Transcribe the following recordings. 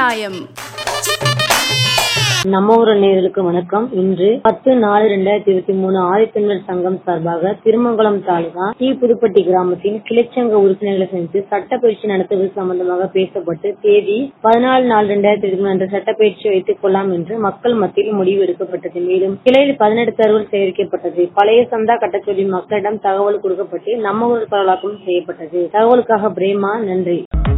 நியாயம் நம்ம ஊர் நேயர்களுக்கு வணக்கம் இன்று பத்து நாலு ரெண்டாயிரத்தி இருபத்தி மூணு ஆதித்தமிழர் சங்கம் சார்பாக திருமங்கலம் தாலுகா டி புதுப்பட்டி கிராமத்தின் கிளைச்சங்க உறுப்பினர்களை சந்தித்து சட்ட பயிற்சி நடத்துவது சம்பந்தமாக பேசப்பட்டு தேதி பதினாலு நாலு ரெண்டாயிரத்தி இருபத்தி மூணு அன்று சட்டப்பயிற்சி வைத்துக் கொள்ளலாம் என்று மக்கள் மத்தியில் முடிவு எடுக்கப்பட்டது மேலும் கிளையில் பதினெட்டு தகவல் சேகரிக்கப்பட்டது பழைய சந்தா கட்டச் சொல்லி மக்களிடம் தகவல் கொடுக்கப்பட்டு நம்ம ஊர் பரவலாக்கம் செய்யப்பட்டது தகவலுக்காக பிரேமா நன்றி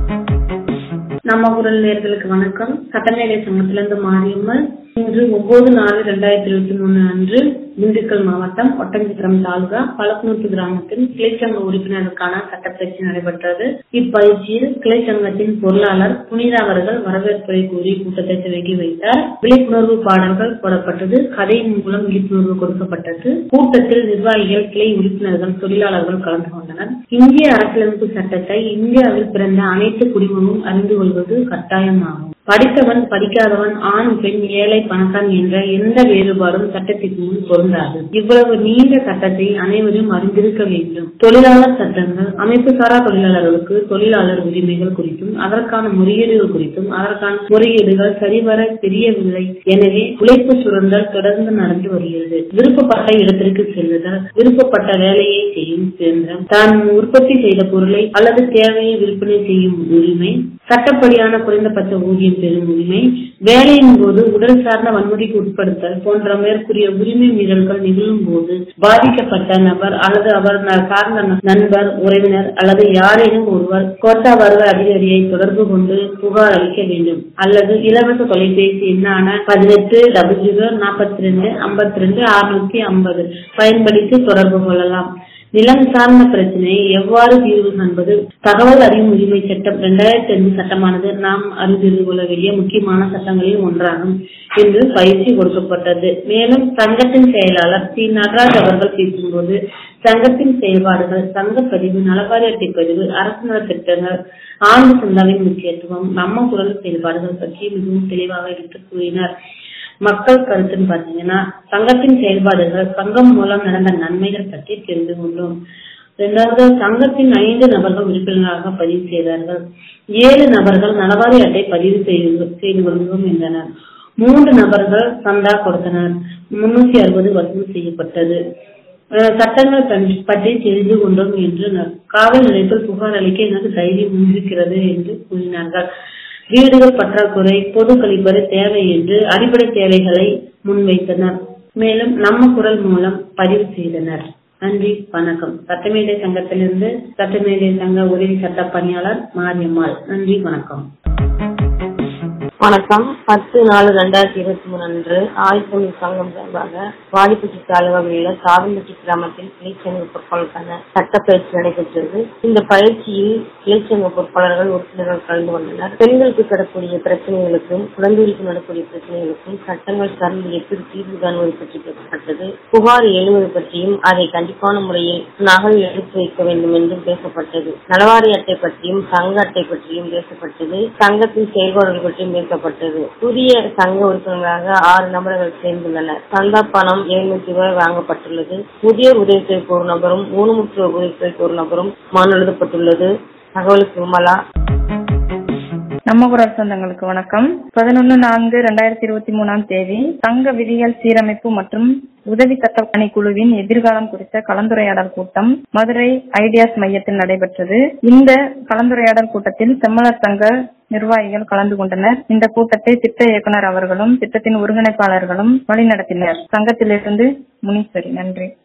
நம்ம குரல் நேர்களுக்கு வணக்கம் சட்டமேடை சங்கத்திலிருந்து மாரியம்மன் இன்று ஒன்பது நாலு ரெண்டாயிரத்தி இருபத்தி மூணு அன்று திண்டுக்கல் மாவட்டம் ஒட்டஞ்சித்திரம் தாலுகா பழக்குநூத்து கிராமத்தில் கிளைச்சங்க உறுப்பினருக்கான சட்டப்பயிற்சி நடைபெற்றது இப்பயிற்சியில் கிளைச்சங்கத்தின் பொருளாளர் புனிதா அவர்கள் வரவேற்புரை கூறி கூட்டத்தை துவக்கி வைத்தார் விழிப்புணர்வு பாடல்கள் போடப்பட்டது கதையின் மூலம் விழிப்புணர்வு கொடுக்கப்பட்டது கூட்டத்தில் நிர்வாகிகள் கிளை உறுப்பினர்கள் தொழிலாளர்கள் கலந்து கொண்டனர் இந்திய அரசியலமைப்பு சட்டத்தை இந்தியாவில் பிறந்த அனைத்து குடிமகனும் அறிந்து கொள்வது கட்டாயமாகும் படித்தவன் படிக்காதவன் ஆண் பெண் ஏழை பணக்காரன் என்ற எந்த வேறுபாடும் சட்டத்திற்கு முன் பொருந்தாது இவ்வளவு நீண்ட சட்டத்தை அனைவரும் அறிந்திருக்க வேண்டும் தொழிலாளர் சட்டங்கள் அமைப்பு சாரா தொழிலாளர்களுக்கு தொழிலாளர் உரிமைகள் குறித்தும் அதற்கான முறையீடுகள் குறித்தும் அதற்கான முறையீடுகள் சரிவர தெரியவில்லை எனவே உழைப்பு சுரண்டல் தொடர்ந்து நடந்து வருகிறது விருப்பப்பட்ட இடத்திற்கு செல்லுதல் விருப்பப்பட்ட வேலையை செய்யும் சுதந்திரம் தான் உற்பத்தி செய்த பொருளை அல்லது தேவையை விற்பனை செய்யும் உரிமை சட்டப்படியான குறைந்தபட்ச ஊதியம் பெறும் உரிமை வேலையின் போது உடல் சார்ந்த வன்முறைக்கு உட்படுத்தல் போன்ற மேற்கூறிய உரிமை மீறல்கள் நிகழும் போது பாதிக்கப்பட்ட நபர் அல்லது அவர் சார்ந்த நண்பர் உறவினர் அல்லது யாரேனும் ஒருவர் கோட்டா வருவாய் அதிகாரியை தொடர்பு கொண்டு புகார் அளிக்க வேண்டும் அல்லது இலவச தொலைபேசி எண்ணான பதினெட்டு டபுள் ஜீரோ நாற்பத்தி ரெண்டு ஐம்பத்தி ரெண்டு அறுநூத்தி ஐம்பது பயன்படுத்தி தொடர்பு கொள்ளலாம் நிலம் சார்ந்த பிரச்சனையை எவ்வாறு தீர்வு காண்பது தகவல் அறியும் உரிமை சட்டம் இரண்டாயிரத்தி அஞ்சு சட்டமானது நாம் அறிந்து கொள்ள வேண்டிய முக்கியமான சட்டங்களில் ஒன்றாகும் என்று பயிற்சி கொடுக்கப்பட்டது மேலும் சங்கத்தின் செயலாளர் சி நடராஜ் அவர்கள் பேசும்போது சங்கத்தின் செயல்பாடுகள் சங்க பதிவு நலவாரி அட்டை பதிவு அரசு நலத்திட்டங்கள் ஆண்டு சந்தாவின் முக்கியத்துவம் நம்ம குரல் செயல்பாடுகள் பற்றி மிகவும் தெளிவாக எடுத்து கூறினார் மக்கள் கருத்துன்னு பாத்தீங்கன்னா சங்கத்தின் செயல்பாடுகள் சங்கம் மூலம் நடந்த நன்மைகள் பற்றி தெரிந்து கொண்டோம் இரண்டாவது சங்கத்தின் ஐந்து நபர்கள் உறுப்பினராக பதிவு செய்தார்கள் ஏழு நபர்கள் நலவாரி அட்டை பதிவு செய்து செய்து கொள்வோம் என்றனர் மூன்று நபர்கள் சந்தா கொடுத்தனர் முன்னூத்தி அறுபது வசூல் செய்யப்பட்டது சட்டங்கள் பற்றி தெரிந்து கொண்டோம் என்று காவல் நிலையத்தில் புகார் அளிக்க எனக்கு தைரியம் இருக்கிறது என்று கூறினார்கள் வீடுகள் பற்றாக்குறை பொது கழிப்பறை தேவை என்று அடிப்படை தேவைகளை முன்வைத்தனர் மேலும் நம்ம குரல் மூலம் பதிவு செய்தனர் நன்றி வணக்கம் சட்டமேடை சங்கத்திலிருந்து சட்டமேடை சங்க உதவி சட்ட பணியாளர் மாரியம்மாள் நன்றி வணக்கம் வணக்கம் பத்து நாலு ரெண்டாயிரத்தி இருபத்தி மூணு அன்று ஆயுத்தமிழ் சங்கம் சார்பாக வாடிப்பட்டி தாலுகாவில் உள்ள சாதம்பட்டி கிராமத்தில் கிளைச்சங்க பொறுப்பாளருக்கான சட்ட பயிற்சி நடைபெற்றது இந்த பயிற்சியில் கிளைச்சங்க பொறுப்பாளர்கள் உறுப்பினர்கள் கலந்து கொண்டனர் பெண்களுக்கு கிடக்கூடிய பிரச்சனைகளுக்கும் குழந்தைகளுக்கு நடக்கூடிய பிரச்சனைகளுக்கும் சட்டங்கள் சார்ந்து எப்படி தீர்வு காணுவது பற்றி பேசப்பட்டது புகார் எழுவது பற்றியும் அதை கண்டிப்பான முறையில் நகல் எடுத்து வைக்க வேண்டும் என்றும் பேசப்பட்டது நலவாரி அட்டை பற்றியும் சங்க அட்டை பற்றியும் பேசப்பட்டது சங்கத்தின் செயல்பாடுகள் பற்றியும் பேசப்பட்டது புதிய சங்க உறுப்பினர்களாக ஆறு நபர்கள் சேர்ந்துள்ளனர் சந்தா பணம் எழுநூத்தி ரூபாய் வாங்கப்பட்டுள்ளது முதியோர் உதவித்தொகைக்கு ஒரு நபரும் ஊனமுற்றோர் உதவித்தொகைக்கு ஒரு நபரும் மனு எழுதப்பட்டுள்ளது தகவலுக்கு விமலா நம்ம குரல் சொந்தங்களுக்கு வணக்கம் பதினொன்னு நான்கு ரெண்டாயிரத்தி இருபத்தி மூணாம் தேதி சங்க விதிகள் சீரமைப்பு மற்றும் உதவி சட்ட பணிக்குழுவின் எதிர்காலம் குறித்த கலந்துரையாடல் கூட்டம் மதுரை ஐடியாஸ் மையத்தில் நடைபெற்றது இந்த கலந்துரையாடல் கூட்டத்தில் செம்மலர் சங்க நிர்வாகிகள் கலந்து கொண்டனர் இந்த கூட்டத்தை திட்ட இயக்குனர் அவர்களும் திட்டத்தின் ஒருங்கிணைப்பாளர்களும் வழிநடத்தினர் சங்கத்திலிருந்து முனீஸ்வரி நன்றி